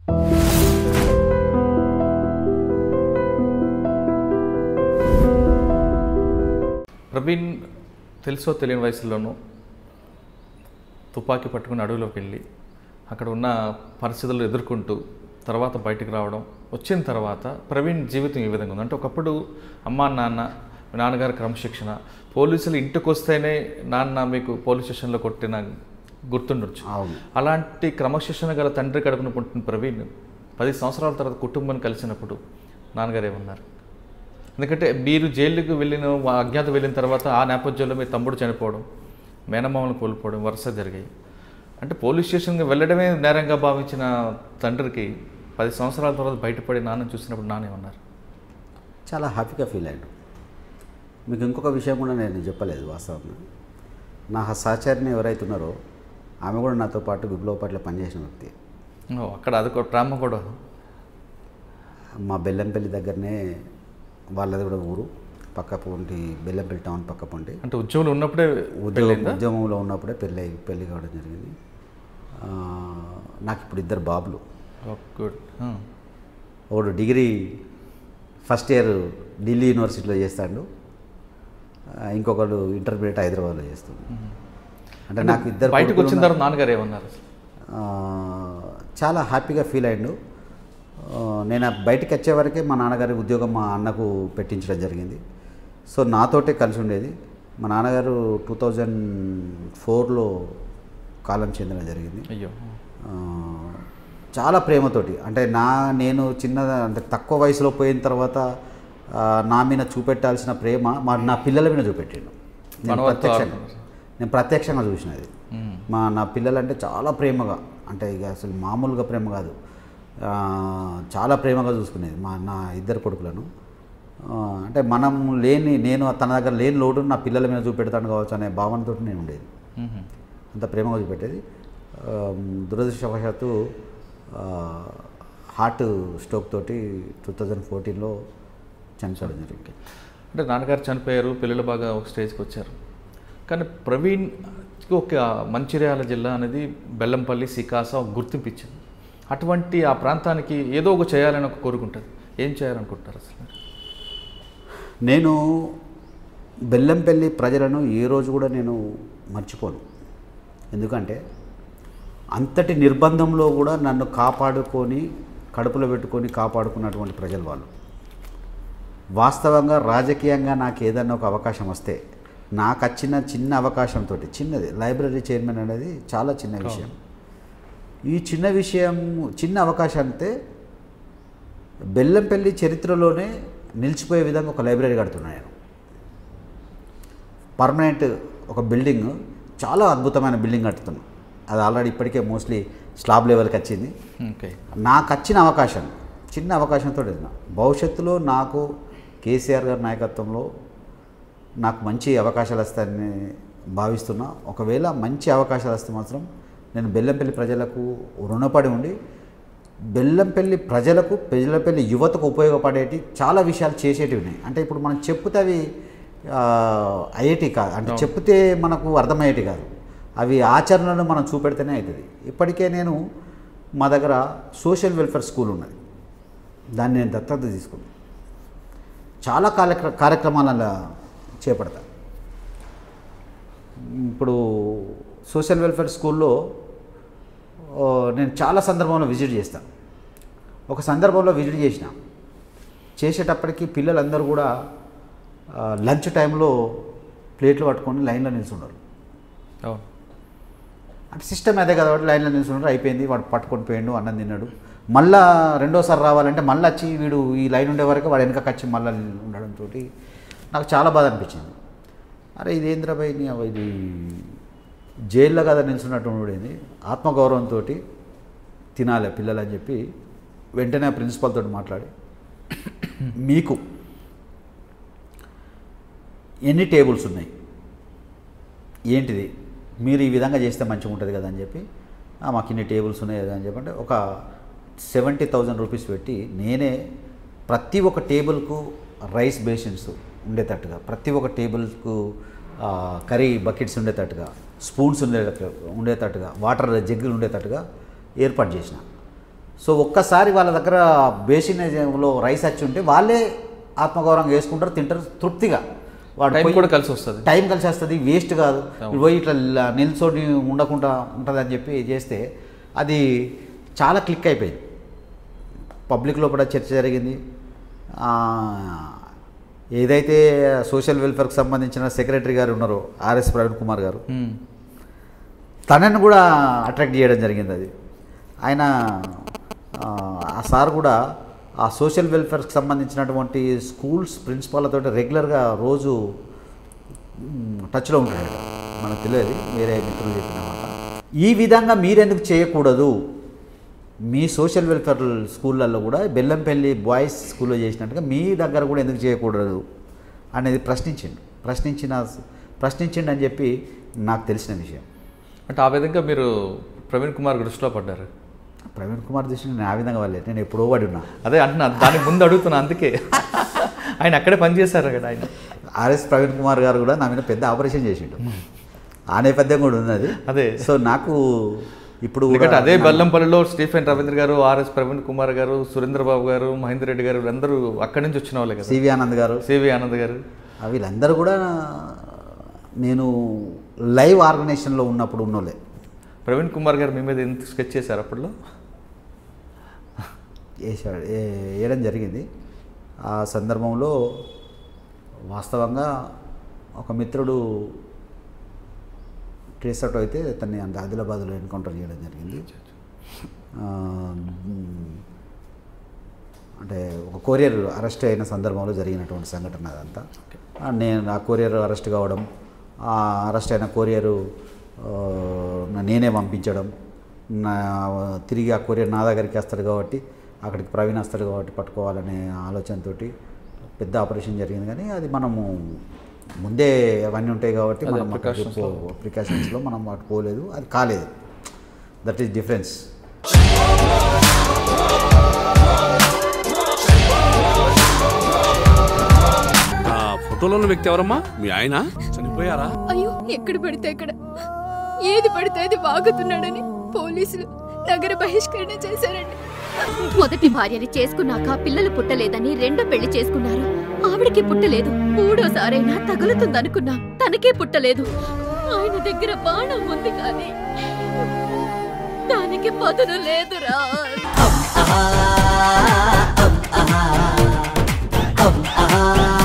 ప్రవీణ్ తెలుసో తెలియని వయసులోనూ తుపాకీ పట్టుకుని అడవిలోకి వెళ్ళి అక్కడ ఉన్న పరిస్థితులు ఎదుర్కొంటూ తర్వాత బయటికి రావడం వచ్చిన తర్వాత ప్రవీణ్ జీవితం ఈ విధంగా ఉంది అంటే ఒకప్పుడు అమ్మా నాన్న మీ నాన్నగారి క్రమశిక్షణ పోలీసులు ఇంటికి వస్తేనే నాన్న మీకు పోలీస్ స్టేషన్లో కొట్టిన గుర్తుండొచ్చు అవును అలాంటి క్రమశిక్షణ గల తండ్రి కడుపున పుట్టిన ప్రవీణ్ పది సంవత్సరాల తర్వాత కుటుంబాన్ని కలిసినప్పుడు నాన్నగారు ఏమన్నారు ఎందుకంటే మీరు జైలుకి వెళ్ళిన వా- అజ్ఞాత వెళ్ళిన తర్వాత ఆ నేపథ్యంలో మీ తమ్ముడు చనిపోవడం మేనమామలు కోల్పోవడం వరుస జరిగాయి అంటే పోలీస్ స్టేషన్కి వెళ్ళడమే నేరంగా భావించిన తండ్రికి పది సంవత్సరాల తర్వాత బయటపడి నాన్న చూసినప్పుడు నానేమన్నారు చాలా హ్యాపీగా ఫీల్ అయ్యాడు మీకు ఇంకొక విషయం కూడా నేను చెప్పలేదు వాస్తవంగా నా సహచరిని ఎవరైతే ఉన్నారో ఆమె కూడా నాతో పాటు విప్లవ పార్టీలో పనిచేసిన వ్యక్తి ఓ, అక్కడ అది ఒక డ్రామా కూడా మా బెల్లంపల్లి దగ్గరనే వాళ్ళది కూడా ఊరు పక్క పొంటి బెల్లంపల్లి టౌన్ పక్క పొంటి అంటే ఉద్యోగులు ఉన్నప్పుడే ఉద్యోగం పెళ్ళైందా ఉద్యమంలో ఉన్నప్పుడే పెళ్ళి పెళ్ళి కావడం జరిగింది ఆ, నాకు ఇప్పుడు ఇద్దరు బాబులు గుడ్ ఒకడు డిగ్రీ ఫస్ట్ ఇయర్ ఢిల్లీ యూనివర్సిటీలో చేస్తాడు ఆ, ఇంకొకడు ఇంటర్మీడియట్ హైదరాబాద్లో చేస్తాడు అంటే నాకు ఇద్దరు బయటకు కొడుకులు వచ్చిన తర్వాత నాన్నగారు ఏమన్నారు అసలు ఆ, చాలా హ్యాపీగా ఫీల్ అయ్యిండు ఆ, నేను ఆ బయటికి వచ్చే వరకే మా నాన్నగారి ఉద్యోగం మా అన్నకు పెట్టించడం జరిగింది సో నాతోటే కలిసి ఉండేది మా నాన్నగారు టూ థౌజండ్ ఫోర్లో కాలం చెందడం జరిగింది అయ్యో ఆ, చాలా ప్రేమతోటి అంటే నా నేను చిన్న అంటే తక్కువ వయసులో పోయిన తర్వాత ఆ, నా మీద చూపెట్టాల్సిన ప్రేమ మా నా పిల్లల మీద చూపెట్టిండు నేను మనవత్వం ప్రత్యక్షంగా నేను ప్రత్యక్షంగా చూసినది మ్మ్. మా నా పిల్లలంటే చాలా ప్రేమగా అంటే ఇక అసలు మామూలుగా ప్రేమ కాదు ఆ, చాలా ప్రేమగా చూసుకునేది మా నా ఇద్దరు కొడుకులను ఆ, అంటే మనం లేని నేను తన దగ్గర లేని లోటు నా పిల్లల మీద చూపెడతాను కావచ్చు అనే భావనతో నేను ఉండేది మ్మ్. అంత ప్రేమగా చూపెట్టేది ఆ, దురదృష్టవశాత్తు ఆ, హార్ట్ స్ట్రోక్ తోటి టూ థౌజండ్ ఫోర్టీన్లో చనిపోవడం జరిగింది అంటే నాన్నగారు చనిపోయారు పిల్లలు బాగా ఒక స్టేజ్కి వచ్చారు కానీ ప్రవీణ్ ఒక మంచిర్యాల జిల్లా అనేది బెల్లంపల్లి సికాస ఒక గుర్తింపు ఇచ్చింది అటువంటి ఆ ప్రాంతానికి ఏదో ఒక చేయాలని ఒక కోరుకుంటుంది ఏం చేయాలనుకుంటారు అసలు మీరు? నేను బెల్లంపల్లి ప్రజలను ఏ రోజు కూడా నేను మర్చిపోను ఎందుకంటే అంతటి నిర్బంధంలో కూడా నన్ను కాపాడుకొని కడుపులో పెట్టుకొని కాపాడుకున్నటువంటి ప్రజలు వాళ్ళు వాస్తవంగా రాజకీయంగా నాకు ఏదన్నా ఒక అవకాశం వస్తే నాకు వచ్చిన చిన్న అవకాశంతో చిన్నది లైబ్రరీ చైర్మన్ అనేది చాలా చిన్న విషయం ఈ చిన్న విషయం చిన్న అవకాశంతే బెల్లంపల్లి చరిత్రలోనే నిలిచిపోయే విధంగా ఒక లైబ్రరీ కడుతున్నాను నేను పర్మనెంట్ ఒక బిల్డింగ్ చాలా అద్భుతమైన బిల్డింగ్ కడుతున్నాను అది ఆల్రెడీ ఇప్పటికే మోస్ట్లీ స్లాబ్ లెవెల్కి వచ్చింది ఓకే నాకు వచ్చిన అవకాశం చిన్న అవకాశంతో వెళ్ళిన భవిష్యత్తులో నాకు కేసీఆర్ గారి నాయకత్వంలో నాకు మంచి అవకాశాలు వస్తాయని భావిస్తున్నా ఒకవేళ మంచి అవకాశాలు వస్తే మాత్రం నేను బెల్లంపల్లి ప్రజలకు రుణపడి ఉండి బెల్లంపల్లి ప్రజలకు బెల్లంపల్లి యువతకు ఉపయోగపడేటి చాలా విషయాలు చేసేటివి ఉన్నాయి అంటే ఇప్పుడు మనం చెప్తే అవి ఆ, అయ్యేటి కాదు అంటే చెప్తే మనకు అర్థమయ్యేటి కాదు అవి ఆచరణలో మనం చూపెడితేనే అవుతుంది ఇప్పటికే నేను మా దగ్గర సోషల్ వెల్ఫేర్ స్కూల్ ఉన్నది దాన్ని నేను దత్తత తీసుకున్నాను చాలా కార్యక్ర కార్యక్రమాలలో చేపడతా ఇప్పుడు సోషల్ వెల్ఫేర్ స్కూల్లో ఓ, నేను చాలా సందర్భంలో విజిట్ చేస్తాను ఒక సందర్భంలో విజిట్ చేసిన చేసేటప్పటికి పిల్లలందరూ కూడా ఆ, లంచ్ టైంలో ప్లేట్లు పట్టుకొని లైన్లో నిల్చున్నారు అవును అంటే సిస్టమ్ అదే కదా కాబట్టి లైన్లో నిల్చున్నారు అయిపోయింది వాడు పట్టుకొని పోయిండు అన్నం తిన్నాడు మళ్ళా రెండోసారి రావాలంటే మళ్ళీ వచ్చి వీడు ఈ లైన్ ఉండే వరకు వాడు వెనకకి వచ్చి మళ్ళీ ఉండడంతో నాకు చాలా బాధ అనిపించింది అరే ఇదేంద్ర భయ్ నీ అవ్వ ఇది జైల్లో కదా నిల్చున్నట్టు ఉండేది ఆత్మగౌరవంతో తినాలి పిల్లలు అని చెప్పి వెంటనే ఆ ప్రిన్సిపాల్ తోటి మాట్లాడి మీకు ఎన్ని టేబుల్స్ ఉన్నాయి ఏంటిది మీరు ఈ విధంగా చేస్తే మంచిగా ఉంటుంది కదా అని చెప్పి "ఆ, మాకు ఇన్ని టేబుల్స్ ఉన్నాయి కదా అని చెప్పంటే ఒక సెవెంటీ థౌజండ్ రూపీస్ పెట్టి నేనే ప్రతి ఒక్క టేబుల్కు రైస్ బేసిన్స్ ఉండేటట్టుగా ప్రతి ఒక్క టేబుల్కు ఆ, కర్రీ బకెట్స్ ఉండేటట్టుగా స్పూన్స్ ఉండేటట్టుగా ఉండేటట్టుగా వాటర్ జగ్గులు ఉండేటట్టుగా ఏర్పాటు చేసిన సో ఒక్కసారి వాళ్ళ దగ్గర బేసిన్లో రైస్ వచ్చి ఉంటే వాళ్ళే ఆత్మగౌరవం వేసుకుంటారు తింటారు తృప్తిగా వాడు టైం పోయి- కూడా కలిసి వస్తుంది టైం కలిసి వస్తుంది వేస్ట్ కాదు అవును. పోయి ఇట్లా ల- నిల్చొని ఉండకుండా ఉంటుంది అని చెప్పి చేస్తే అది చాలా క్లిక్ అయిపోయింది పబ్లిక్ లోపల చర్చ జరిగింది ఆ, ఏదైతే సోషల్ వెల్ఫేర్కి సంబంధించిన సెక్రటరీ గారు ఉన్నారో ఆర్ఎస్ ప్రవీణ్ కుమార్ గారు ఉమ్. తనని కూడా అట్రాక్ట్ చేయడం జరిగింది అది ఆయన ఆ, ఆ సార్ కూడా ఆ సోషల్ వెల్ఫేర్కి సంబంధించినటువంటి స్కూల్స్ ప్రిన్సిపాల్లతో రెగ్యులర్గా రోజు మ్, టచ్లో ఉంటాడు మనకు తెలియదు వేరే మిత్రులు చెప్పిన మాట ఈ విధంగా మీరెందుకు చేయకూడదు మీ సోషల్ వెల్ఫేర్ స్కూళ్ళల్లో కూడా బెల్లంపల్లి బాయ్స్ స్కూల్లో చేసినట్టుగా మీ దగ్గర కూడా ఎందుకు చేయకూడదు అనేది ప్రశ్నించిండు ప్రశ్నించిన ప్రశ్నించిండు అని చెప్పి నాకు తెలిసిన విషయం అంటే ఆ విధంగా మీరు ప్రవీణ్ కుమార్ దృష్టిలో పడ్డారు ప్రవీణ్ కుమార్ దృష్టిని నేను ఆ విధంగా వాళ్ళే నేను ఎప్పుడో పడి ఉన్నా అదే అంటున్నా దానికి ముందు అడుగుతున్నా అందుకే ఆయన అక్కడే పనిచేశారు కదా ఆయన ఆర్ఎస్ ప్రవీణ్ కుమార్ గారు కూడా నా మీద పెద్ద ఆపరేషన్ చేసిండు ఆ నేపథ్యం కూడా ఉన్నది అదే. సో నాకు ఇప్పుడు కూడా ఎందుకంటే అదే నా- బెల్లంపల్లిలో స్టీఫెన్ రవీంద్ర గారు ఆర్ఎస్ ప్రవీణ్ కుమార్ గారు సురేంద్ర బాబు గారు మహేందర్ రెడ్డి గారు వీళ్ళందరూ అక్కడి నుంచి వచ్చిన వాళ్ళే కదా సివి ఆనంద్ గారు సివి ఆనంద్ గారు ఆ వీళ్ళందరూ కూడా నేను లైవ్ ఆర్గనైజేషన్లో ఉన్నప్పుడు ఉన్నోళ్ళే ప్రవీణ్ కుమార్ గారు మీ మీద ఎంత స్కెచ్ చేశారు అప్పట్లో వేసాడు ఏ- వేయడం జరిగింది ఆ సందర్భంలో వాస్తవంగా ఒక మిత్రుడు ట్రేస్ అవుట్ అయితే తన్ని అంత ఆదిలాబాద్లో ఎన్కౌంటర్ చేయడం జరిగింది ఆ, మ్, అంటే ఒక కొరియర్ అరెస్ట్ అయిన సందర్భంలో జరిగినటువంటి సంఘటన అదంతా ఆ, నేను ఆ కొరియర్ అరెస్ట్ కావడం ఆ అరెస్ట్ అయిన కొరియరు ఆ, నా- నేనే పంపించడం నా తిరిగి ఆ కొరియర్ నా దగ్గరికి వస్తాడు కాబట్టి అక్కడికి ప్రవీణ్ వస్తాడు కాబట్టి పట్టుకోవాలనే ఆలోచనతోటి పెద్ద ఆపరేషన్ జరిగింది కానీ అది మనము ముందే అవన్నీ ఉంటాయి కాబట్టి అదే, మనం precautions లో. ప్రికాషన్స్లో మనం అటు పోలేదు అది కాలేదు దట్ ఈస్ డిఫరెన్స్ ఆ ఫోటోలో ఉన్న వ్యక్తి ఎవరమ్మా మీ ఆయన చనిపోయారా అయ్యో ఎక్కడ పడితే అక్కడ ఏది పడితే అది వాగుతున్నాడని పోలీసులు నగర బహిష్కరణ చేశారండి మొదటి భార్యని చేసుకున్నాక పిల్లలు పుట్టలేదని రెండో పెళ్లి చేసుకున్నారు ఆవిడకి పుట్టలేదు మూడోసారైనా తగులుతుందనుకున్నా తనకే పుట్టలేదు ఆయన దగ్గర బాణం ఉంది కానీ దానికి పదును లేదురా ah, ah, ah, ah, ah, ah, ah.